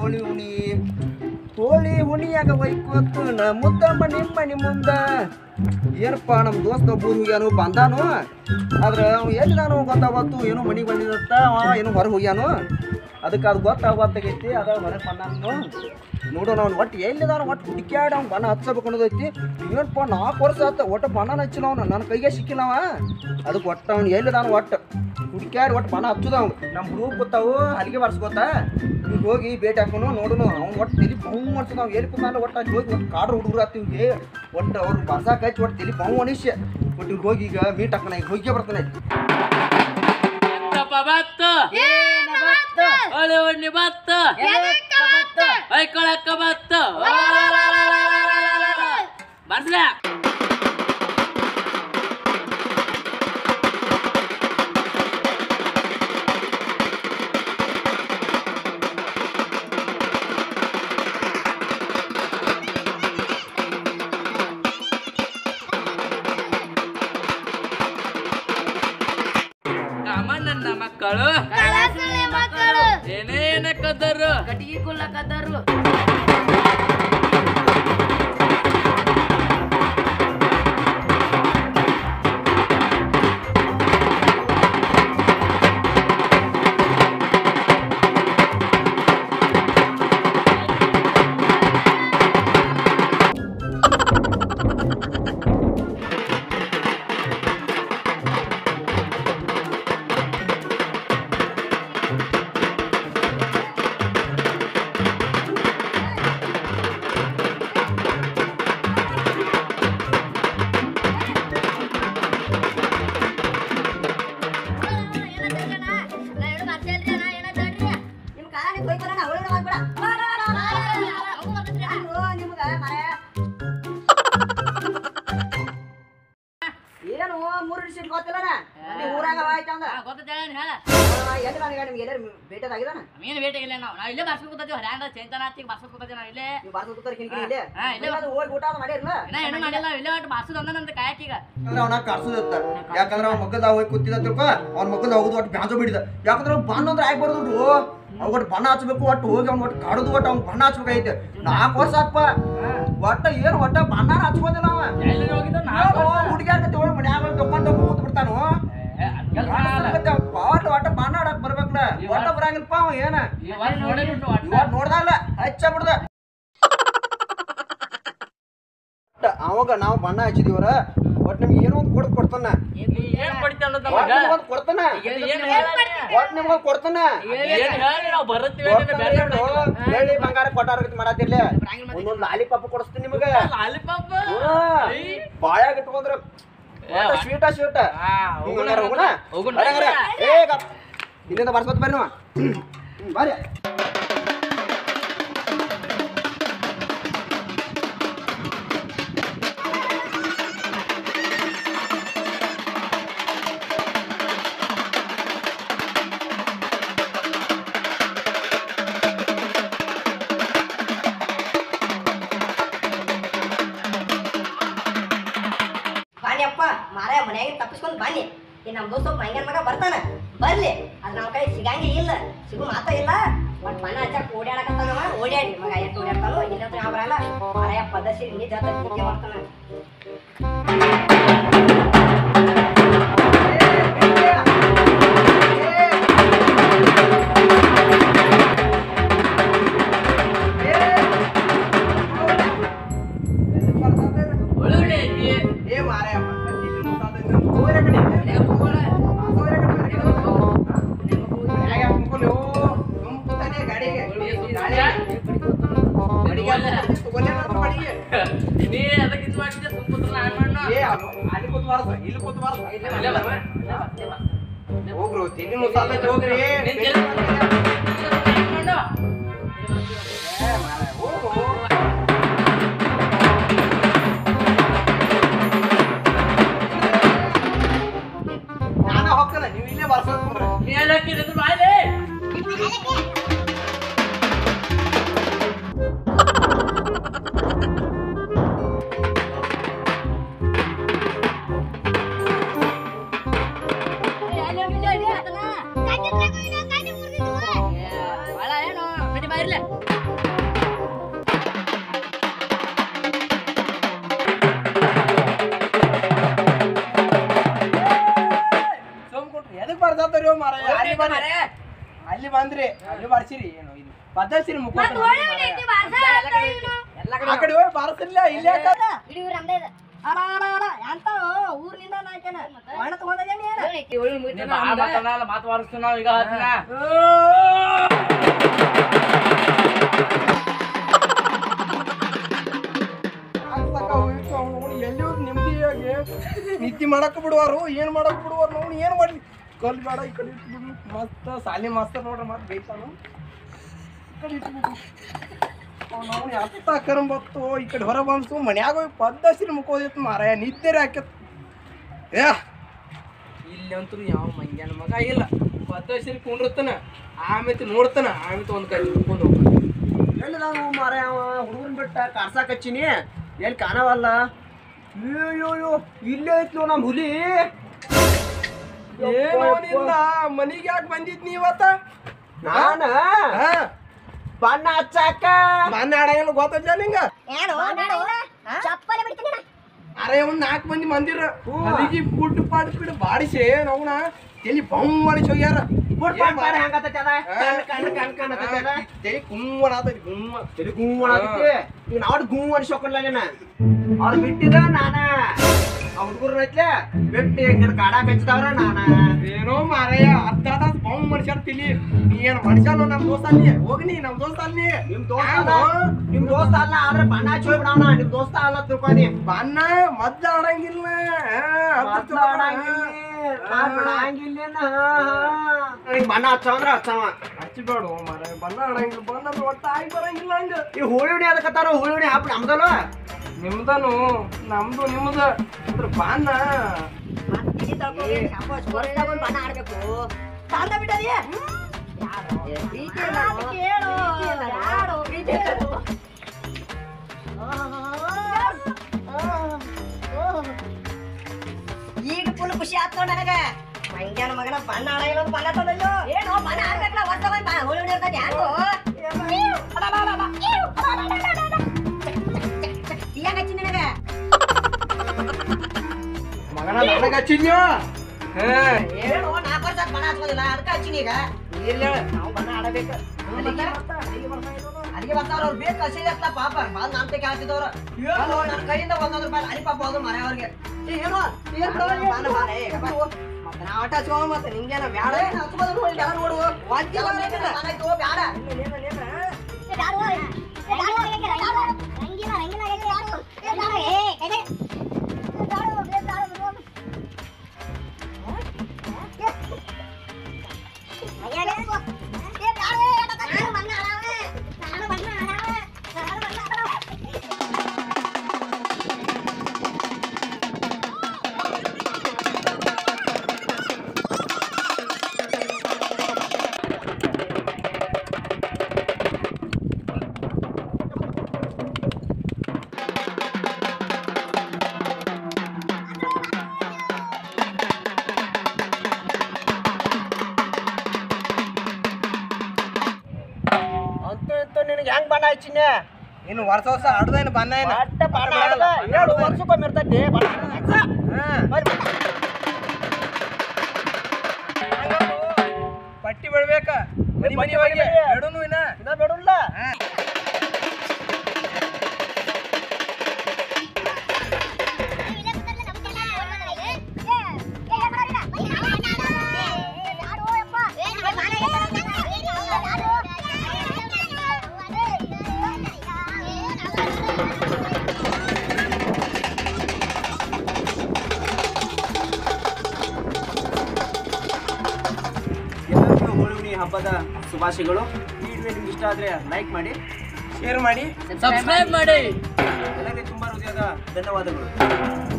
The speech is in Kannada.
ಹೋಳಿ ಹುಣಿ ಹೋಳಿ ಹುಣಿಯಾಗ ಒಯ್ಕೋತು ನ ಮುದ್ದಮ್ಮ ನಿಮ್ಮ ಮನಿ ಮುಂದ ಏನಪ್ಪ ನಮ್ಮ ದೋಸ್ತ ಒಬ್ಬರು ಹೋಗ್ಯಾನು ಬಂದಾನು ಆದ್ರೆ ಅವ ಎಲ್ಲಿ ನಾನು ಗೊತ್ತಾಗತ್ತು ಏನೋ ಮನೆಗೆ ಬಂದಿದತ್ತ ಅವ ಏನೋ ಹೊರಗೆ ಹೋಗ್ಯಾನು ಅದಕ್ಕೆ ಅದು ಗೊತ್ತಾಗತ್ತೈತಿ ಅದ ಹೊರಗೆ ಬಂದಾನು ನೋಡು ಅವ್ನು ಒಟ್ಟು ಎಲ್ಲಿದಾನ ಒಟ್ಟು ಹುಡುಕ್ಯಾಡ ಅವ್ನು ಬಣ್ಣ ಹಚ್ಚಬೇಕು ಅನ್ನೋದೈತಿ ಏನಪ್ಪ ನಾಲ್ಕು ವರ್ಷ ಆತ ಒಟ್ಟು ಬಣ್ಣ ಹಚ್ಚಿಲ್ಲ ಅವನು ನನ್ನ ಕೈಗೆ ಸಿಕ್ಕಿಲ್ಲ ಅವ ಅದಕ್ಕೆ ಒಟ್ಟು ಅವ್ನು ಎಲ್ಲಿದಾನ ಒಟ್ಟು ಹುಡುಕ್ಯಾಡಿ ಒಟ್ಟು ಬಣ್ಣ ಹಚ್ಚುದ ಅವ್ನು ನಮ್ಮ ಹುಡುಗ ಗೊತ್ತಾವು ಅಲ್ಲಿಗೆ ಬರ್ಸ್ಕೊತ ಈಗ ಹೋಗಿ ಭೇಟಿ ಹಾಕೋನು ನೋಡುನು ಅವ್ನು ಒಟ್ಟು ತಲೆ ಬಹು ಮಾಡ್ತದ ನಾವು ಎಲ್ಲಿ ಕುಂದ ಒಟ್ಟು ಅಲ್ಲಿ ಹೋಗಿ ಒಟ್ಟು ಕಾಡ್ರ ಹುಡುಗರು ಆತಿವ್ಗೆ ಒಟ್ಟು ಅವ್ರು ಬರ್ಸಾಕ ಹಚ್ಚಿ ಒಟ್ಟು ತಲೆ ಬಹು ಅನಿಶ್ಯ ಒಟ್ಟು ಇವ್ರು ಹೋಗಿ ಈಗ ಮೀಟ್ ಹಾಕೋಣ ಈಗ ಹೋಗಿ ಬರ್ತಾನೆ ಎಂತಪ್ಪ ಬತ್ತು ಒಳ್ಳೆ ಒಣ್ಣಿ ಬತ್ತು ಹೊಯ್ಕೊಳಕ್ಕ ಬತ್ತು ಬರ್ಸ್ಲ ಕಾಮಣ್ಣನ ಮಕ್ಕಳು ಮಕ್ಕಳು ಏನೇನ ಕದರು ಕಟ್ಟಿಗೆ ಕುಲ್ಲಕದ್ದಾರು ಏನು ಮೂರು ಸೀಟ್ ಗೊತ್ತಿಲ್ಲ ಊರಾಗ ಆಯ್ತಂದ ಎಲ್ಲಿ ನನಗೆ ನಿಮ್ಗೆ ಎಲ್ಲರೂ ಭೇಟಿಯಾಗಿದಾನ ಮೀನು ಬೇಟೆಗಿಲ್ಲ ನಾವು ನಾವು ಇಲ್ಲೇ ಬರ್ಸ್ಬೇಕು ಕೂತೀವಿ ಹರ್ಯಾಂಗ ಚೈತನಾತಿಗೆ ಬರ್ಸ್ಬೇಕು ಕೂತೀವಿ ನಾವು ಇಲ್ಲೇ ನೀವು ಬಾರ್ಸ ಕೂತಾರ ಕಿನ್ಕಿರಿ ಇಲ್ಲೇ ಹಾ, ಇಲ್ಲೇ ಅದು ಹೋಗಿ ಊಟ ಅದು ಮಾಡಿರಲ್ಲ ಇನ್ನ ಏನು ಮಾಡಿಲ್ಲ ಇಲ್ಲೇ ಒಟ್ಟು ಬರ್ಸೋದು ಅಂದ ನಮ್ದು ಕಾಯಕೀಗ ಯಾಕಂದ್ರೆ ಅವನ ಕರ್ಸೋದಿತ್ತ ಯಾಕಂದ್ರೆ ಅವ್ನ ಮಗದ ಹೋಗಿ ಕೂತಿದ ತಿಳ್ಕೊ ಅವ್ನ ಮಗದ ಹೋಗುದು ಒಟ್ಟು ಬ್ಯಾಜೋ ಬಿಡಿದ ಯಾಕಂದ್ರೆ ಅವ್ನು ಬಣ್ಣ ಅಂದ್ರೆ ಆಗ್ಬಾರ್ದು ಅವ್ನು ಒಟ್ಟು ಬಣ್ಣ ಹಚ್ಬೇಕು ಒಟ್ಟು ಹೋಗಿ ಅವ್ನು ಒಟ್ಟು ಕಾಡುದು ಒಟ್ಟು ಅವ್ನು ಬಣ್ಣ ಹಚ್ಬೇಕಾಗೈತೆ ನಾಲ್ಕು ವರ್ಷ ಆತ್ಪ ಒಟ್ಟ ಏನು ಒಟ್ಟ ಬಣ್ಣ ಹಚ್ಬೋದಿಲ್ಲ ಅವ ಎಲ್ಲಿ ಹೋಗಿದ್ದು ನಾವು ಹುಡುಗ್ಯಾರ ತಗೊಳ್ಳಿ ಮನ್ಯಾಗ ತಗೊಂಡು ಕೂತ್ ಬಿಡ್ತಾನು ಒಟ್ಟು ಒಟ್ಟ ಬಣ್ಣ ಆಡಕ್ ಬರ್ಬೇಕಲ್ಲ ಒಟ್ಟ ಬರಂಗಿಲ್ಲಪ್ಪ ಅವ ಏನ ಈ ವರ್ಷ ನೋಡಿಲ್ಲ ಒಟ್ಟು ಇವತ್ತು ನೋಡ್ದಲ್ಲ ಹಚ್ಚ ಬಿಡ್ದ ಅವಾಗ ನಾವು ಬಣ್ಣ ಹಚ್ಚಿದೀವರ ಒಟ್ಟು ನಿಮ್ಗೆ ಏನೋ ಒಂದು ಕೊಡ್ದು ಕೊಡ್ತಾನ ಏನ್ ಕೊಡ್ತಿ ಅನ್ನೋದು ಒಟ್ಟು ನಮಗ ನಿಮ್ಗೊಂದು ಕೊಡ್ತಾನ ಏನ್ ಏನ್ ಹೇಳಿ ಒಟ್ಟು ನಿಮ್ಗೊಂದು ಕೊಡ್ತಾನ ಏನ್ ಹೇಳಿ ನಾವು ಬರುತ್ತೀವಿ ಅಂತ ಬೇರೆ ಕೊಡ್ತಾನ ಬೆಳ್ಳಿ ಬಂಗಾರ ಕೊಟ್ಟಾರ ಮಾಡತ್ತಿರ್ಲಿ ಒಂದೊಂದು ಲಾಲಿಪಾಪ್ ಕೊಡಿಸ್ತೀನಿ ನಿಮಗೆ ಲಾಲಿಪಾಪ್ ಬಾಯಾಗ ಇಟ್ಕೊಂಡ್ರ ಸ್ವೀಟ ಸ್ವೀಟ ಹಾ, ಹೋಗುಣ, ಹೋಗುಣ. ಹೋಗುಣ. ಏ ಗಪ್. ಇಲ್ಲಿಂದ ಬರ್ಸ್ಕೊತ ಬರ್ರಿ ನೀವು ಹ್ಮ್, ಬರ್ರಿ ಬಾನಿ ಅಪ್ಪ ಮಾರ ಮನ್ಯಾಗ ತಪ್ಪಿಸ್ಕೊಂಡು ಬಾನಿ ಈ ನಮ್ಮ ದೋಸ್ತ ಒಬ್ಬ ಹಂಗನ್ ಮಗ ಬರ್ತಾನ ಬರ್ಲಿ ಅದ್ ನಮ್ಮ ಕೈ ಸಿಗಂಗೆ ಇಲ್ಲ ಸಿಗು ಮಾತ ಇಲ್ಲ ಬಟ್ ಮನ ಹಚ್ಚಕ್ ಓಡಾಡಕತ್ತಾನವ ಓಡಾಡಿ ಮಗ ಎಷ್ಟು ಓಡಾಡ್ತಾನೋ ಇಲ್ಲ ಯಾವ ಬರಲ್ಲ ಮಾರಾಯ ಪದಸಿ ನಿಜ ತಿಂಕೆ ಮಾಡ್ತಾನ ಒಳ್ಳೆ ಐತಿ ಏ ಮಾರಾಯಪ್ಪ ಇಲ್ಲಿ ಮುಖಾಂತರ ಹೋಗ್ರೆ ಕಡೆ. ಹೋಗ್ರೆ ಕಡೆ. ಮ್ಯಾಗ ಹಾಕ್ ಮುಕ್ಕೊಳ್ಳಿ, ಓ. ಸುಮ್ ಕೂತಾನೆ ಗಾಡಿಗೆ. ಗಾಡಿ. ಗಾಡಿಗೆ ಹಾಕ್ ತಗೊಳ್ಳೇ ಮಾತ್ರ ಬಾಡಿಗೆ. ನೀ ಅದಕ್ಕೆ ಇದು ಮಾಡಿದ್ದೆ ಸುಮ್ಮನೆ ನಾನು ಮಾಡೋ ಏ, ಅವ್ನು ಅಲ್ಲಿ ಕೂತ್ ಬಾರ್ಸ, ಇಲ್ಲಿ ಕೂತ್ ಬಾರ್ಸ. ಇಲ್ಲೇ ಬಾ, ಇಲ್ಲೇ ಬಾ, ಇಲ್ಲೇ ಬಾ. ಹೋಗ್ರು ತಿಂಡಿ ಮುಸಾಲ ಹೋಗ್ರಿ ನಿನ್ ಜಲ್ದಿ ಮಾಡು. ಏ, ಮಾರಾಯ, ಹೋಗು. ನಾನ ಹೋಗ್ತಾನೆ ನೀವು ಇಲ್ಲೇ ಬರ್ಸೋದ್ ನೀ ಎಲ್ಲ ಹಾಕಿದ್ರೆ ಬಾಯ್ಲೆ ಒಳ ಏನು ನಡಿ ಬಾ ಇರ್ಲೆ ಅಯ್ಯೋ ಮಾರ ಅಲ್ಲಿ ಬಂದ್ರಿ ಅಲ್ಲಿ ಬಂದ್ರಿ ಅಲ್ಲಿ ಬರ್ಸಿರಿ ಏನು ಇದು ಬದಲ್ಸಿರಿ ಮುಖ ಮತ್ತ್ ಒಳ್ಳೆ ಒಳ್ಳೆ ಐತಿ ಭಾಷೆ ಆತ ಇವ್ನು. ಆ ಕಡೆ ಹೋಗಿ ಬಾರಿಸಿರ್ಲಿಲ್ಲ ಇಲ್ಲಿ ಯಾಕೆ ಇಡೀ ಊರ್ ನಮ್ದೇ ಇದೆ ಅಡ ಅಡ ಅಡ ಎಂತ ಊರ್ನಿಂದ ನಾಯ್ಕನ ಒಣ ತಗೊಂಡೇನಿ ಏನು ಮಾತು ಮಾರಿಸ್ತು ನಾವು ಈಗ ಅದನ್ನ ಎಲ್ಲಿ ಹೋಗಿ ನೆಮ್ಮದಿಯಾಗಿ ನಿದ್ದೆ ಮಾಡಕ್ ಬಿಡುವಾರು ಏನ್ ಮಾಡಕ್ ಬಿಡುವಾರು ನಾವು ಏನ್ ಮಾಡ್ಲಿ ಕಲ್ ಬೇಡ ಈ ಕಡೆ ಇಟ್ಬಿಡು ಮತ್ತ ಸಾಲಿ ಮಾಸ್ತರ್ ನೋಡ್ರಿ ಮತ್ತೆ ಬೈತಾನು ಈ ಕಡೆ ಇಟ್ಬಿಡು ನಾವು ಎತ್ತ ಕರಂಬತ್ತು ಈ ಕಡೆ ಹೊರ ಬಂತು ಮನ್ಯಾಗ ಹೋಗಿ ಪದ್ದಸಿರಿ ಮುಕ್ಕೋದಿತ್ತು ಮಾರಾಯ ನಿದ್ದೆ ಹಾಕ್ಯತ್ ಏ ಇಲ್ಲಿ ಅಂತೂ ಯಾವ ಮಂಗ್ಯಾನ ಮಗ ಇಲ್ಲ ಪದ್ದಸಿರಿ ಕುಂಡಿರ್ತಾನ ಆಮೇಲೆ ನೋಡ್ತಾನ ಆಮೇಲೆ ಒಂದ್ ಕೈ ಹಿಡ್ಕೊಂಡು ಹೋಗ್ತಾನ ಎಲ್ಲಿ ನಾನು ಮಾರ ಹುಡುಗನ್ ಬಿಟ್ಟ ಕಾಡ್ಸಾಕ್ ಹಚ್ಚಿನಿ ಎಲ್ಲಿ ಕಾಣವಲ್ಲ ಅಯ್ಯೋ ಇಲ್ಲೇ ಐತ್ಲು ನಮ್ಮ ಹುಲಿ ಏನೋನಿಲ್ಲ ಮನಿಗೆ ಯಾಕೆ ಬಂದಿದ್ ನೀ ಇವತ್ತ ನಾನ ಹಾ ಬಣ್ಣ ಹಚ್ಚಾಕ ಮೊನ್ನೆ ಆಡಂಗಿಲ್ಲ ಗೊತ್ತಜ್ಜ ನಿಂಗ ಏನು ಚಪ್ಪಲೆ ಬಿಡ್ತೀನಿ ನಾ. ಅರೆ ಒಂದ್ ನಾಲ್ಕು ಮಂದಿ ಮಂದಿರ ಅಲ್ಲಿಗೆ ಪುಟ್ಟು ಪಾಟ್ ಬಿಟ್ಟು ಬಾಡಿಸಿ ನಾವ್ನ ಎಲ್ಲಿ ಬಮ್ ಮಾಡಿಸಿ ಹೋಗ್ಯಾರ ಕಣ್ಣು ಕಣ್ಣು ಕಣ್ಣು ಕಣ್ಣು ತಲೆ ಕುಮ್ಮನ ಆತೈತಿ ಗುಮ್ಮ ತಲೆ ಗುಮ್ಮ ಆಗತ್ತೆ ಈಗ ನಾವ್ ಗುಮ್ಮ ಅನ್ಸೋಕಲ್ಲ ಅವ್ರು ಬಿಟ್ಟಿದ ನಾನ ಆ ಹುಡುಗರು ಐತ್ಲೆ ಬಿಟ್ಟು ಹಿಂಗ ಕಾಡಾಕ್ ಹಚ್ಚಿದವ್ರ ನಾನ ಏನೋ ಮಾರಯ್ಯ ಅರ್ಧ ತಾಸ್ ಬಮ್ ಮನುಷ್ಯರ್ ತಿಳಿ ನೀ ಏನ್ ಮನುಷ್ಯನು ನಮ್ ದೋಸ್ತ ಅಲ್ಲಿ ಹೋಗ್ನಿ ನಮ್ ದೋಸ್ತ ಅಲ್ಲಿ ನಿಮ್ ದೋಸ್ತ ಅಲ್ಲ ನಿಮ್ ದೋಸ್ತ ಅಲ್ಲ ಆದ್ರೆ ಬಣ್ಣ ಹಚ್ಚಿ ಬಿಡವನ ನಿಮ್ ದೋಸ್ತ ಅಲ್ಲ ತಿಳ್ಕೊನಿ ಬಣ್ಣ ಮದ್ದ ಆಡಂಗಿಲ್ಲ ಆ, ಅದ್ರ ಮೊದ್ಲ ಚಲೋ ಆಡಂಗಿಲ್ಲ, ನಾ ಬಿಡಂಗಿಲ್ಲೇನ. ಹಿಂಗ್ ಬಣ್ಣ ಹಚ್ಚವಂದ್ರ ಹಚ್ಚವ ಹಚ್ಚಿಬೇಡ ಮಾರ ಬಣ್ಣ ಆಡಂಗಿಲ್ಲ ಬಣ್ಣ ಒಟ್ಟ ಆಗಿ ಬರಂಗಿಲ್ಲ ಹಂಗ ಈ ಹೋಳಿ ಹುಡಿ ಅದಕ್ಕತ್ತಾರ ಹೋಳಿ ಹುಡಿ ಹಬ್ಬ ನಮ್ದಲ್ಲ ನಿಮ್ದನು ನಮ್ದು ನಿಮ್ದ ಅದ್ರ ಬಣ್ಣ ಮತ್ತ್ ಬಿಡಿ ತಳ್ಕೊಂಡು ಶಾಂಪು ಹಚ್ಕೊಂಡು ಹೊರಗ್ ಬಣ್ಣ ಆಡ್ಬೇಕು ತಂದ ಬಿಡದಿ ಪ್ರೀತಿ ಇಲ್ಲ ಕೇಳು ಯಾರು ಪ್ರೀತಿ ಇಲ್ಲ. ಈಗ ಫುಲ್ ಖುಷಿ ಆಯ್ತು ನನಗ ಮಂಗ್ಯಾನ ಮಗನ ಬಣ್ಣ ಆಡಂಗಿಲ್ಲ ಅಂತ ಬಣ್ಣ ತಂದಲ್ಲೋ ಏನು ಬಣ್ಣ ಆಡ್ಬೇಕಲ್ಲ ವರ್ಷ ಬಣ್ಣ ಹೋಳಿ ಹುಡಿ ಇರ್ತೈತಿ ಹ್ಯಾಂಗೋ ಏನ್ ಹಚ್ಚಿ ನಿನಗ ಮಗನ ನನಗ ಹಚ್ಚಿದ್ಯೋ ಹಾ ಏನು ನಾಲ್ಕು ವರ್ಷ ಬಣ್ಣ ಹಚ್ಕೋದಿಲ್ಲ ಅದಕ್ಕೆ ಹಚ್ಚಿನಿ ಈಗ ಇಲ್ಲ ನಾವು ಬಣ್ಣ ಆಡಬೇಕು ಅಲ್ಲಿಗೆ ಬರ್ತಾರ ಅವ್ರು ಬೇಕು ಹಸಿದತ್ತ ಪಾಪ ಬಂದ್ ಅಂತ ಕೇಳ್ತಿದ್ದವ್ರು ಏನು ನನ್ನ ಕೈಯಿಂದ ಒಂದೊಂದು ರೂಪಾಯಿ ಅರಿ ಪಾಪ ಅದು ಮನೆ ಅವ್ರಿಗೆ ಏನು ಏನು ಬಾನ ಬಾನ ಏ ಬಾ. ಮತ್ತೆ ನಾ ಆಟ ಹಚ್ಕೋ ಮತ್ತೆ ನಿಂಗೇನ ಬ್ಯಾಡ ಹಚ್ಕೋದು ನೋಡಿ ಎಲ್ಲ ನೋಡು ವಾದ್ಯ ನಾನಾಯ್ತು ಬ್ಯಾಡ ಅಂತೂ ಇಂತೂ ನಿನಗೆ ಹೆಂಗ್ ಬಣ್ಣ ಹಚ್ಚಿನಿ ಇನ್ನು ವರ್ಷ ವರ್ಷ ಆಡ್ದೇನು ಬಣ್ಣ ಏನು ಬಟ್ಟ ಬಣ್ಣ ಆಡ್ದ ಏಳು ವರ್ಷಕ್ಕೊಮ್ಮೆ ಇರ್ತೈತಿ ಬಣ್ಣ ಹಚ್ಚ. ಬರ್ರಿ. ಪಟ್ಟಿ ಬೆಳ್ಬೇಕ ಮನಿ ಮನಿ ಹೋಗಿ ಬಿಡುನು ಇನ್ನ ಇದ ಬಿಡುಲ್ಲ ಎಲ್ಲರಿಗೂ ಹೋಳಿ ಹಬ್ಬದ ಶುಭಾಶಯಗಳು ಈ ವಿಡಿಯೋ ನಿಮ್ಗೆ ಇಷ್ಟ ಆದ್ರೆ ಲೈಕ್ ಮಾಡಿ ಶೇರ್ ಮಾಡಿ ಸಬ್ಸ್ಕ್ರೈಬ್ ಮಾಡಿ ಎಲ್ಲರಿಗೂ ತುಂಬಾ ಹೃದಯದ ಧನ್ಯವಾದಗಳು